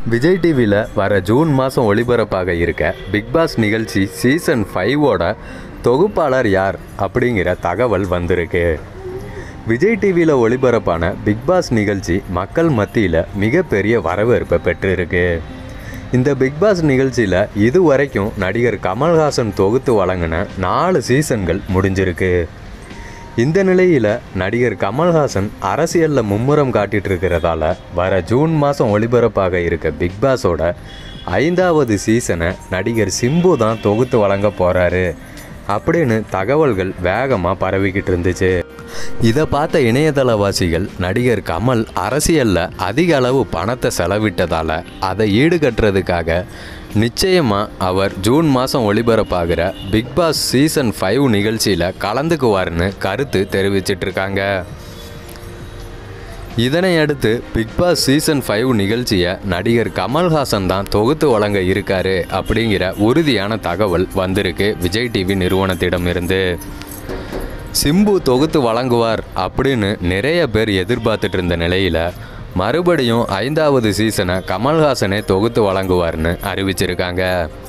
விஜய் டிவியில் வர ஜூன் மாதம் ஒளிபரப்பாக இருக்க பிக் பாஸ் நிகழ்ச்சி சீசன் ஃபைவோட தொகுப்பாளர் யார் அப்படிங்கிற தகவல் வந்திருக்கு விஜய் டிவியில் ஒளிபரப்பான பிக் பாஸ் நிகழ்ச்சி மக்கள் மத்தியில் மிகப்பெரிய வரவேற்பை பெற்றிருக்கு இந்த பிக் பாஸ் நிகழ்ச்சியில் இதுவரைக்கும் நடிகர் கமல்ஹாசன் தொகுத்து வழங்கின நாலு சீசன்கள் முடிஞ்சிருக்கு இந்த நிலையில் நடிகர் கமல்ஹாசன் அரசியலில் மும்முரம் காட்டிட்டு இருக்கிறதால வர ஜூன் மாதம் ஒளிபரப்பாக இருக்க பிக் பாஸோட ஐந்தாவது சீசனை நடிகர் சிம்பு தான் தொகுத்து வழங்க போகிறாரு அப்படின்னு தகவல்கள் வேகமாக பரவிக்கிட்டு இருந்துச்சு இதை பார்த்த இணையதளவாசிகள் நடிகர் கமல் அரசியலில் அதிக அளவு பணத்தை செலவிட்டதால் அதை ஈடுகட்டுறதுக்காக நிச்சயமாக அவர் ஜூன் மாதம் ஒளிபரப்பாகிற பிக் பாஸ் சீசன் ஃபைவ் நிகழ்ச்சியில் கலந்துக்குவார்னு கருத்து தெரிவிச்சிட்ருக்காங்க இதனை அடுத்து பிக் பாஸ் சீசன் ஃபைவ் நிகழ்ச்சியை நடிகர் கமல்ஹாசன் தான் தொகுத்து வழங்க இருக்காரு அப்படிங்கிற உறுதியான தகவல் வந்திருக்கு விஜய் டிவி நிறுவனத்திடமிருந்து சிம்பு தொகுத்து வழங்குவார் அப்படின்னு நிறைய பேர் எதிர்பார்த்துட்டு இருந்த நிலையில் மறுபடியும் ஐந்தாவது சீசனை கமல்ஹாசனே தொகுத்து வழங்குவார்னு அறிவிச்சிருக்காங்க